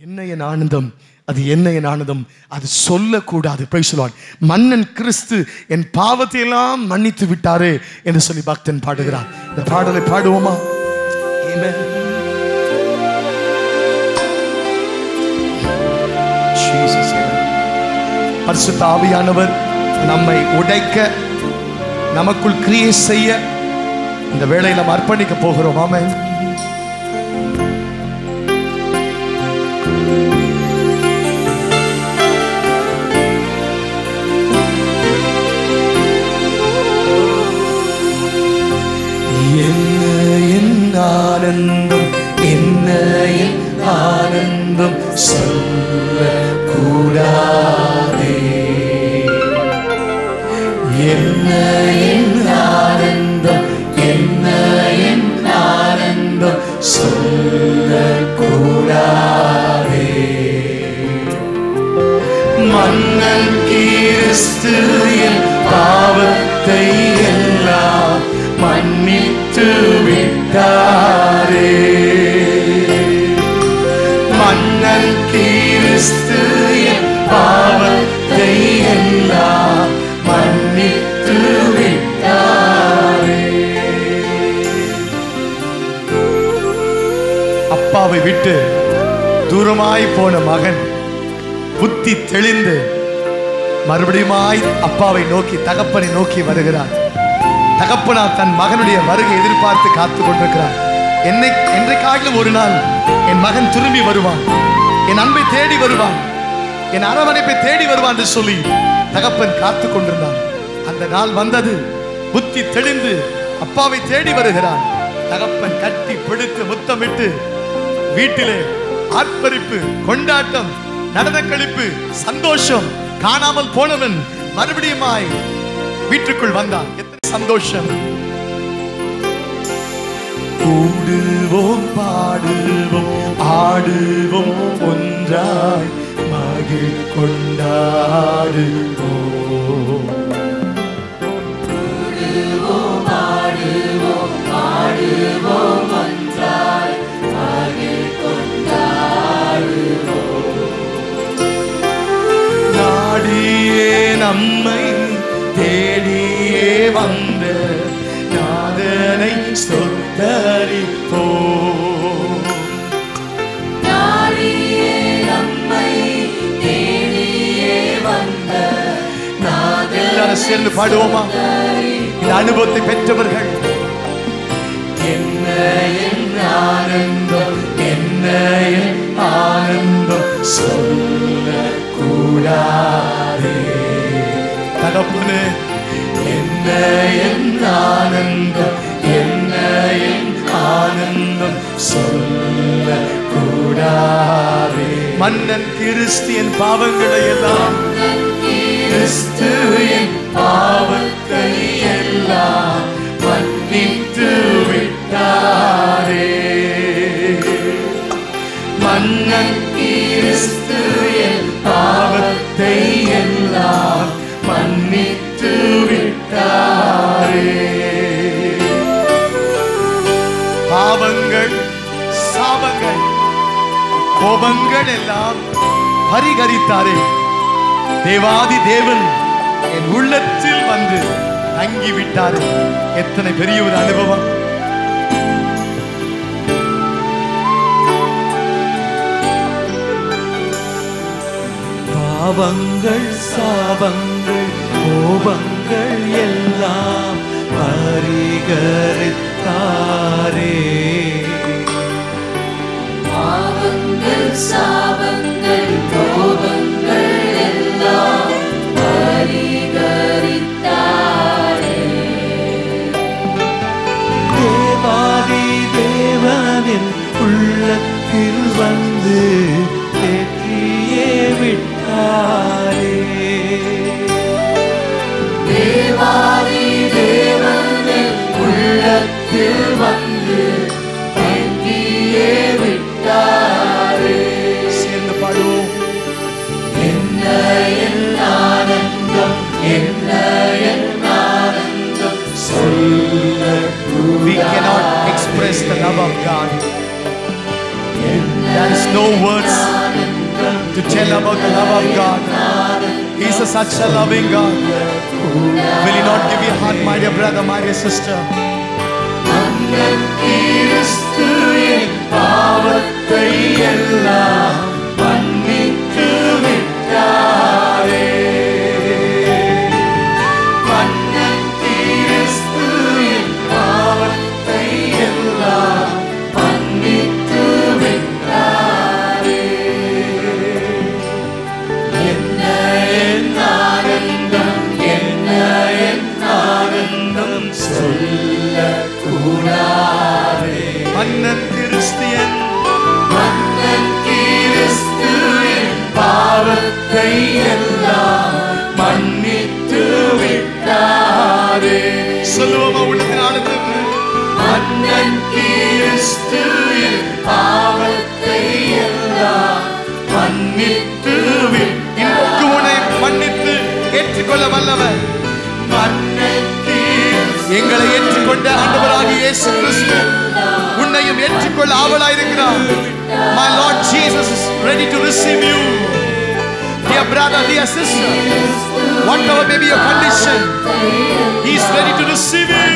என்ன என் ஆனந்தம் அது என்ன என் ஆனந்தம் அது சொல்லக்கூடாது பிரைஸ் லார்ட் மன்னன் கிறிஸ்து என் பாவத்தை எல்லாம் மன்னித்து விட்டாரே என்று சொல்லி பக்தன் பாடுகிறான் இந்த பாடலை பாடுவோமா Amen. Jesus, amen. பரிசுத்த ஆவியானவர் நம்மை உடைக்க நமக்குள் கிரியை செய்ய இந்த வேளையில நாம் அர்ப்பணிக்க போகிறோம் ஆமென் என்ன என் ஆனந்தம் என்ன என் ஆனந்தம் சொல்ல கூடாதே என்ன என் ஆனந்தம் என்ன என் ஆனந்தம் சொல்ல கூடாதே மன்னன் கிறிஸ்து என் பாவத்தை எல்லாம் மன்னித்து விட்டாரே மன்னன் கிறிஸ்து என் பாவத்தை எல்லாம் மன்னித்து விட்டாரே அப்பாவை விட்டு தூரமாய் போன மகன் புத்தி தெளிந்து மறுபடியுமாய் அப்பாவை நோக்கி தகப்பனை நோக்கி வருகிறார் தகப்பனா தன் மகனுடைய வருகை எதிர்பார்த்து காத்து கொண்டிருக்கிறார் என்னை என்றைக்காகிலும் ஒரு நாள் என் மகன் திரும்பி வருவான் என் அன்பை தேடி வருவான் என் அரவணைப்பை தேடி வருவான் என்று சொல்லி தகப்பன் காத்து கொண்டிருந்தான் அந்த நாள் வந்தது புத்தி தெளிந்து அப்பாவை தேடி வருகிறான் தகப்பன் கட்டி பிடித்து முத்தமிட்டு வீட்டிலே ஆர்ப்பரிப்பு கொண்டாட்டம் நடன கழிப்பு சந்தோஷம் காணாமல் போனவன் மறுபடியுமாய் வீட்டுக்குள் வந்தான் எத்தனை சந்தோஷம் கூடுவோம் பாடுவோம் ஆடுவோம் ஒன்றாய் மகிழ் கொண்டாடுவோம் நாடியே நம்மை தேடியே வந்த நாதனை சொத்தரிப்போ நாடியே நம்மை தேடியே வந்த நாதனை எல்லாரும் சேர்ந்து பாடுவோமா இந்த அனுபவத்தை பெற்றவர்கள் என்ன என் ஆனந்தம் என்ன என் ஆனந்தம் சொல்ல கூடாதே தகப்பனே என்ன என் ஆனந்தம் என்ன என் ஆனந்தம் சொல்ல கூடாதே மன்னன் கிறிஸ்தியன் பாவங்களை எல்லாம் கிறிஸ்து என் பாவத்தை எல்லாம் மன்னித்து விட்டாரே மன்னன் கிறிஸ்து என் பாவத்தை எல்லாம் மன்னித்து விட்டாரே பாவங்கள் சாபங்கள் கோபங்கள் எல்லாம் பரிகரித்தாரே தேவாதி தேவன் என் உள்ளத்தில் வந்து தங்கி விட்டார் எத்தனை பெரிய ஒரு அனுபவம் பாவங்கள் சாபங்கள் கோபங்கள் எல்லாம் பரிகரித்தாரே பாவங்கள் சாபங்கள் கோபங்கள் எல்லாம் பரிகரித்தாரே தேவாதி தேவனின் உள்ளத்தில் வந்து தேற்றியே விட்டாரே தேவாதி தேவனின் உள்ளத்தில் வந்து தங்கியே விட்டாரே சேர்ந்து பாடுவோம் என்ன என் ஆனந்தம் என்ன என் ஆனந்தம் சொல்ல We cannot express the love of God. There is no words to tell about the love of God. He's a such a loving God. Will He not give you heart, my dear brother, my dear sister? கிறிஸ்து என் பாவத்தை எல்லாம் மன்னித்து விட்டாரே மன்னன் கிறிஸ்து என் பாவத்தை எல்லாம் மன்னித்து விட்டாரே என்ன என் ஆனந்தம் என்ன என் ஆனந்தம் சொல்லக்கூடாதே மன்னன் கிறிஸ்தியன் மன்னன் கிறிஸ்து என் பாவத்தை எல்லாம் மன்னித்து விட்டாரே சொல்லுவோமா உள்ளத்தின் ஆனந்தம் மன்னன் கிறிஸ்து என் பாவத்தை எல்லாம் மன்னித்து இன்றைக்கு விட்டாரே உன்னை மன்னித்து ஏற்றுக்கொள்ள வல்லவர் மன்னன் கிறிஸ்து எங்களை ஏற்றுக்கொண்ட ஆண்டவராகிய இயேசு கிறிஸ்து உன்னையும் ஏற்றுக்கொள்ள ஆவலாயிருக்கிறார் My Lord Jesus is ready to receive you. Dear brother, dear sister, whatever may be your condition, He is ready to receive you.